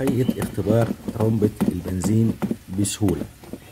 طريقة اختبار ترمبة البنزين بسهولة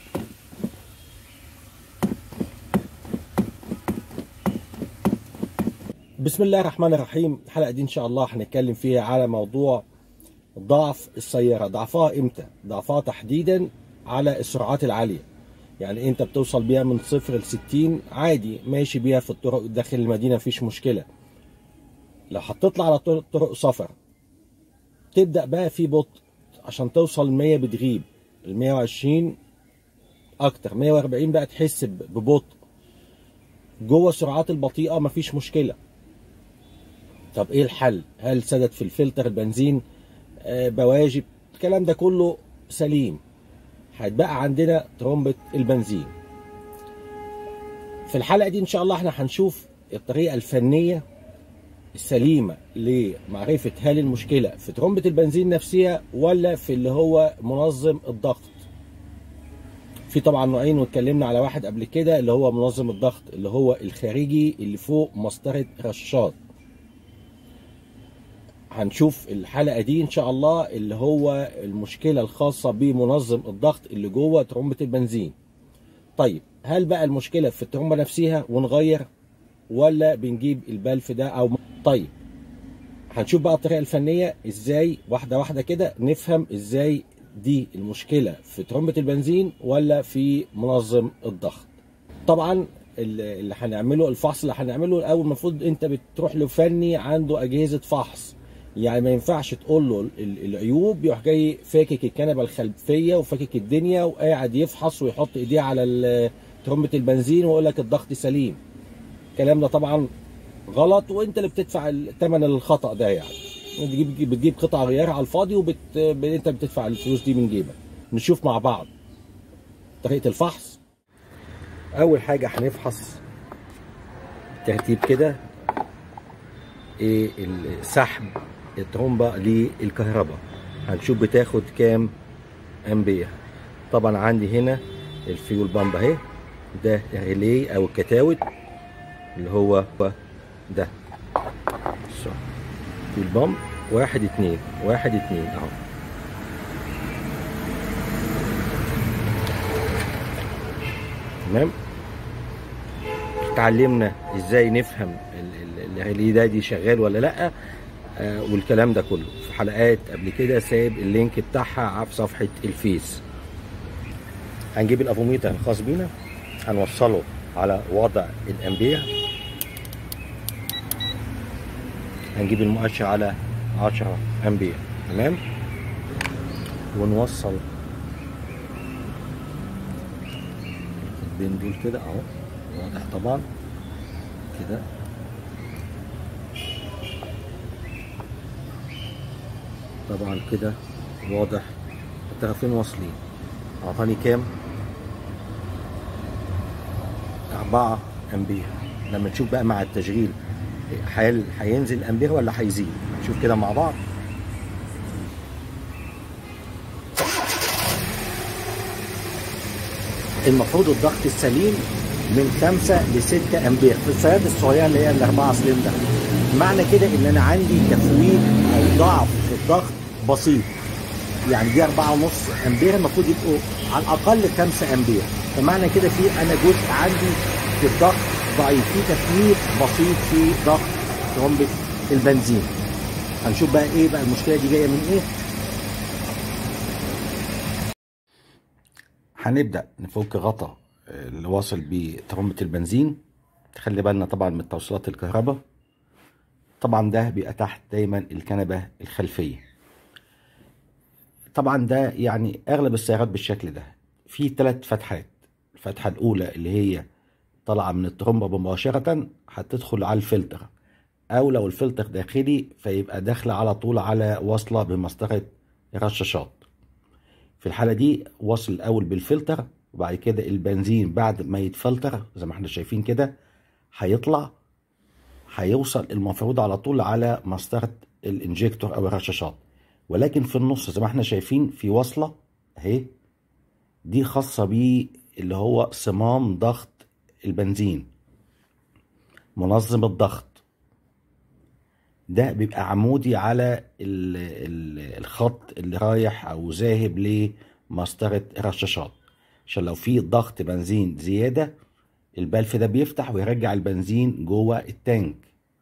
بسم الله الرحمن الرحيم الحلقة دي إن شاء الله هنتكلم فيها على موضوع ضعف السيارة ضعفها إمتى؟ ضعفها تحديدا على السرعات العالية يعني أنت بتوصل بيها من صفر ل 60 عادي ماشي بيها في الطرق داخل المدينة مفيش مشكلة لو هتطلع على طرق, طرق سفر تبدأ بقى في بطء عشان توصل 100 بتغيب ال 120 أكتر 140 بقى تحس ببطء جوه السرعات البطيئة مفيش مشكلة طب ايه الحل هل سدد في الفلتر البنزين آه بواجب الكلام ده كله سليم هيتبقى عندنا ترمبة البنزين في الحلقة دي ان شاء الله احنا هنشوف الطريقة الفنية السليمة لمعرفة هل المشكلة في ترمبة البنزين نفسها ولا في اللي هو منظم الضغط في طبعا نوعين واتكلمنا على واحد قبل كده اللي هو منظم الضغط اللي هو الخارجي اللي فوق مسطرة رشاشات هنشوف الحلقة دي إن شاء الله اللي هو المشكلة الخاصة بمنظم الضغط اللي جوه ترمبة البنزين طيب هل بقى المشكلة في الترمبة نفسها ونغير ولا بنجيب البلف ده أو طيب هنشوف بقى الطريقة الفنية إزاي واحدة واحدة كده نفهم إزاي دي المشكلة في ترمبة البنزين ولا في منظم الضغط طبعا اللي هنعمله الفحص اللي هنعمله الأول المفروض أنت بتروح لفني عنده أجهزة فحص يعني ما ينفعش تقول له العيوب يروح جاي فاكك الكنبه الخلفيه وفاكك الدنيا وقاعد يفحص ويحط ايديه على ترمبه البنزين ويقول لك الضغط سليم الكلام ده طبعا غلط وانت اللي بتدفع ثمن الخطا ده يعني بتجيب بتجيب قطع غيار على الفاضي وبت... انت بتدفع الفلوس دي من جيبك نشوف مع بعض طريقه الفحص اول حاجه هنفحص ترتيب كده ايه السحب الترومبه للكهرباء هنشوف بتاخد كام امبير طبعا عندي هنا الفيول بامب اهي ده الريلي او الكتاوت اللي هو ده فيول بامب واحد اتنين واحد اتنين اهو تمام اتعلمنا ازاي نفهم الريلي ده دي شغال ولا لا آه والكلام ده كله في حلقات قبل كده سايب اللينك بتاعها في صفحه الفيس هنجيب الافوميتر الخاص بينا هنوصله على وضع الامبير هنجيب المؤشر على 10 امبير تمام ونوصل بين دول كده اهو واضح طبعا كده طبعا كده واضح الطرفين واصلين اعطاني كام أربعة أمبير لما نشوف بقى مع التشغيل هل هينزل أمبير ولا هيزيد نشوف كده مع بعض المفروض الضغط السليم من 5 ل 6 امبير في السيارات الصغيره اللي هي الاربعه سلندر معنى كده ان انا عندي تفويت او ضعف في الضغط بسيط يعني دي 4.5 امبير المفروض يبقوا على الاقل 5 امبير فمعنى كده في انا جزء عندي في الضغط ضعيف في تفويت بسيط في ضغط ترمبه البنزين هنشوف بقى ايه بقى المشكله دي جايه من ايه هنبدا نفك غطا اللي واصل بترمبه البنزين تخلي بالنا طبعا من توصيلات الكهرباء طبعا ده بيبقى تحت دايما الكنبه الخلفيه طبعا ده يعني اغلب السيارات بالشكل ده في ثلاث فتحات الفتحه الاولى اللي هي طالعه من الترمبه مباشره هتدخل على الفلتر او لو الفلتر داخلي فيبقى داخله على طول على واصله بمسطره الرشاشات في الحاله دي واصل الاول بالفلتر وبعد كده البنزين بعد ما يتفلتر زي ما احنا شايفين كده هيطلع هيوصل المفروض على طول على مسطره الانجكتور او الرشاشات ولكن في النص زي ما احنا شايفين في وصله اهي دي خاصه بيه اللي هو صمام ضغط البنزين منظم الضغط ده بيبقى عمودي على ال ال الخط اللي رايح او ذاهب لمسطره الرشاشات عشان لو في ضغط بنزين زياده البلف ده بيفتح ويرجع البنزين جوه التانك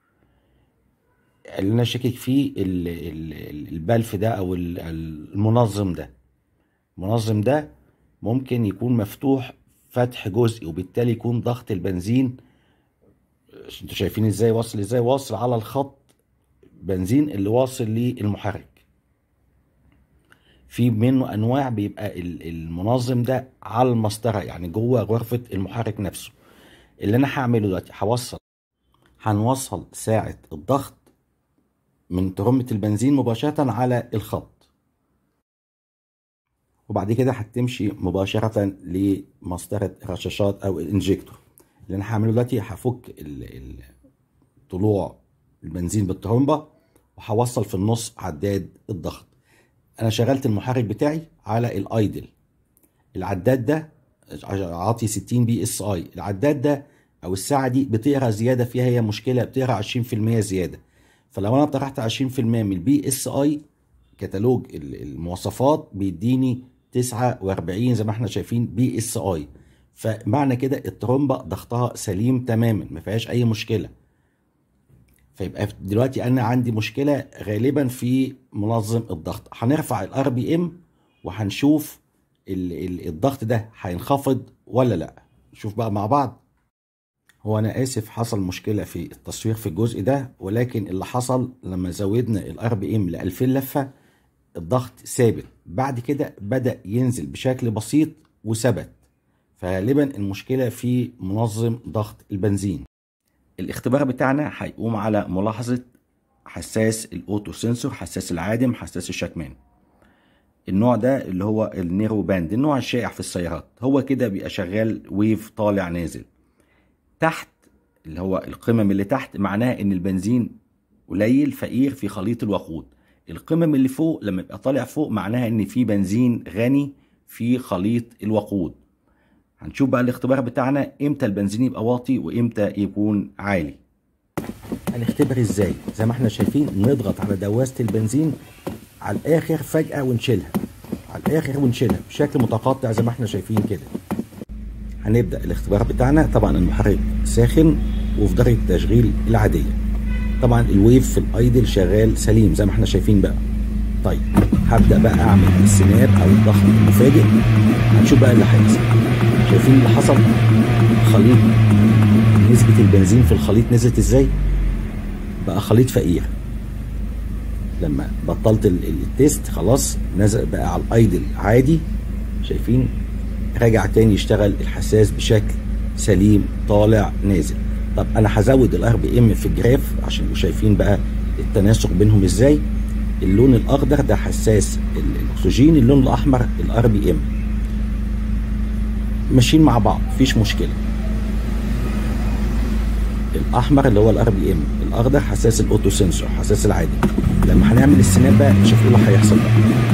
اللي انا شاكك فيه ال- ال- البلف ده او ال- المنظم ده المنظم ده ممكن يكون مفتوح فتح جزئي وبالتالي يكون ضغط البنزين انتوا شايفين ازاي واصل ازاي واصل على الخط بنزين اللي واصل للمحرك في منه انواع بيبقى ال- المنظم ده على المسطره يعني جوه غرفه المحرك نفسه اللي انا هعمله دلوقتي هوصل هنوصل ساعه الضغط من ترمبة البنزين مباشرة على الخط وبعد كده هتمشي مباشرة لمسطرة الرشاشات أو الانجكتور اللي أنا هعمله دلوقتي هفك ال- ال- طلوع البنزين بالترمبة وهوصل في النص عداد الضغط أنا شغلت المحرك بتاعي على الايدل العداد ده عاطي 60 بي اس اي العداد ده او الساعه دي بتقرا زياده فيها هي مشكله بتقرا 20% زياده فلو انا طرحت 20% من البي اس اي كتالوج ال- المواصفات بيديني 49 زي ما احنا شايفين بي اس اي فمعنى كده الترومبه ضغطها سليم تماما ما فيهاش اي مشكله فيبقى دلوقتي انا عندي مشكله غالبا في منظم الضغط هنرفع الار بي ام وهنشوف ال- ال- الضغط ده هينخفض ولا لا نشوف بقى مع بعض هو انا اسف حصل مشكله في التصوير في الجزء ده ولكن اللي حصل لما زودنا الار بي ام ل 2000 لفه الضغط ثابت بعد كده بدا ينزل بشكل بسيط وثبت فغالبا المشكله في منظم ضغط البنزين الاختبار بتاعنا هيقوم على ملاحظه حساس الاوتو سنسور حساس العادم حساس الشكمان النوع ده اللي هو النيرو باند النوع الشائع في السيارات هو كده بيبقى شغال ويف طالع نازل تحت اللي هو القمم اللي تحت معناها ان البنزين قليل فقير في خليط الوقود القمم اللي فوق لما يبقى طالع فوق معناها ان في بنزين غني في خليط الوقود هنشوف بقى الاختبار بتاعنا امتى البنزين يبقى واطي وامتى يكون عالي هنختبر ازاي زي ما احنا شايفين نضغط على دواسة البنزين على الاخر فجأة ونشيلها على الاخر ونشيلها بشكل متقطع زي ما احنا شايفين كده هنبدأ الاختبار بتاعنا طبعا المحرك ساخن وفي درجة التشغيل العادية طبعا الويف في الايدل شغال سليم زي ما احنا شايفين بقى طيب هبدأ بقى اعمل السناب او الضغط المفاجئ هنشوف بقى اللي هيحصل شايفين اللي حصل خليط نسبة البنزين في الخليط نزلت ازاي بقى خليط فقير لما بطلت ال- ال- التيست خلاص نزل بقى على الايدل عادي شايفين رجع تاني يشتغل الحساس بشكل سليم طالع نازل طب انا هزود الار بي ام في الجراف عشان يبقوا شايفين بقى التناسق بينهم ازاي اللون الاخضر ده حساس ال- الاكسجين اللون الاحمر الار بي ام ماشيين مع بعض مفيش مشكله الاحمر اللي هو الار بي ام الاخضر حساس الاوتو سنسور حساس العادي لما هنعمل السناب بقى شوفوا اللي هيحصل بقى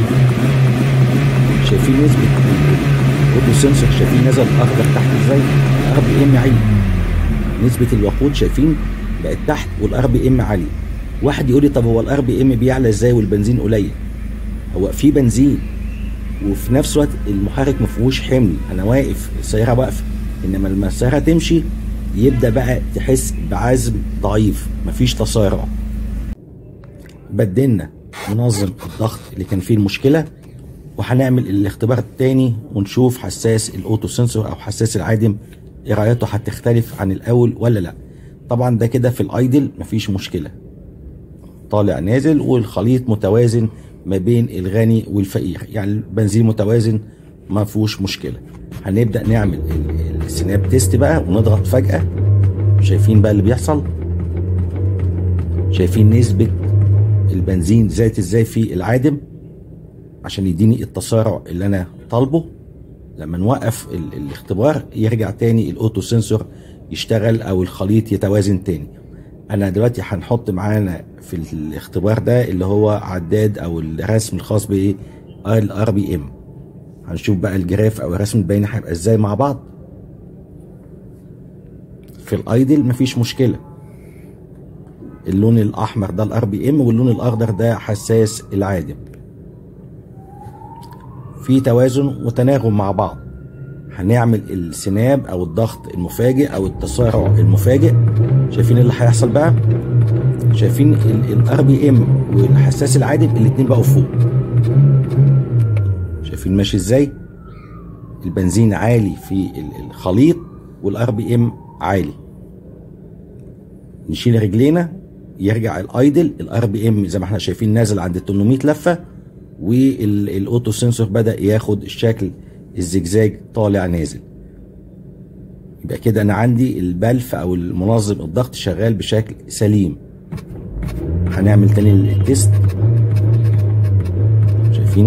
شايفين نسبه الاوتو سنسور شايفين نزل الاخضر تحت ازاي الار بي ام عالي نسبه الوقود شايفين بقت تحت والار بي ام عالي واحد يقول لي طب هو الار بي ام بيعلى ازاي والبنزين قليل هو في بنزين وفي نفس الوقت المحرك ما فيهوش حمل انا واقف السياره واقفه انما لما السياره تمشي يبدا بقى تحس بعزم ضعيف مفيش تسارع بدلنا منظم الضغط اللي كان فيه المشكله وهنعمل الاختبار التاني ونشوف حساس الاوتو سنسور او حساس العادم قرايته هتختلف عن الاول ولا لا طبعا ده كده في الايدل مفيش مشكله طالع نازل والخليط متوازن ما بين الغني والفقير يعني البنزين متوازن ما فيهوش مشكله هنبدا نعمل ال- السناب تيست بقى ونضغط فجاه شايفين بقى اللي بيحصل شايفين نسبه البنزين زادت ازاي في العادم عشان يديني التسارع اللي انا طالبه لما نوقف ال- الاختبار يرجع تاني الاوتو سنسور يشتغل او الخليط يتوازن تاني انا دلوقتي هنحط معانا في الاختبار ده اللي هو عداد او الرسم الخاص ب الار بي ام هنشوف بقى الجراف او الرسم البياني هيبقى ازاي مع بعض في الايدل مفيش مشكله اللون الاحمر ده الار بي ام واللون الاخضر ده حساس العادم في توازن وتناغم مع بعض هنعمل السناب او الضغط المفاجئ او التسارع المفاجئ شايفين اللي هيحصل بقى شايفين الار بي ام والحساس العادم الاتنين بقوا فوق شايفين ماشي ازاي البنزين عالي في الخليط والار بي ام عالي نشيل رجلينا يرجع الايدل الار بي ام زي ما احنا شايفين نازل عند 800 لفه والاوتو سنسور بدا ياخد الشكل الزجزاج طالع نازل يبقى كده انا عندي البلف او المنظم الضغط شغال بشكل سليم هنعمل تاني التيست شايفين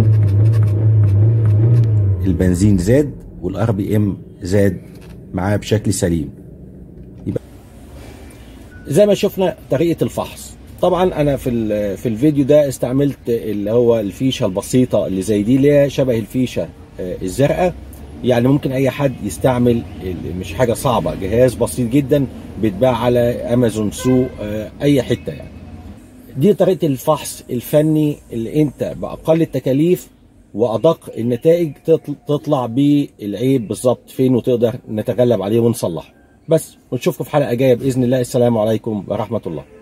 البنزين زاد والار بي ام زاد معاه بشكل سليم يبقى زي ما شفنا طريقه الفحص طبعا انا في في الفيديو ده استعملت اللي هو الفيشه البسيطه اللي زي دي اللي هي شبه الفيشه الزرقاء يعني ممكن اي حد يستعمل مش حاجه صعبه جهاز بسيط جدا بيتباع على امازون سوق اي حته يعني دي طريقه الفحص الفني اللي انت باقل التكاليف وادق النتائج تطلع بالعيب بالظبط فين وتقدر نتغلب عليه ونصلحه بس ونشوفكم في حلقه جايه باذن الله السلام عليكم ورحمه الله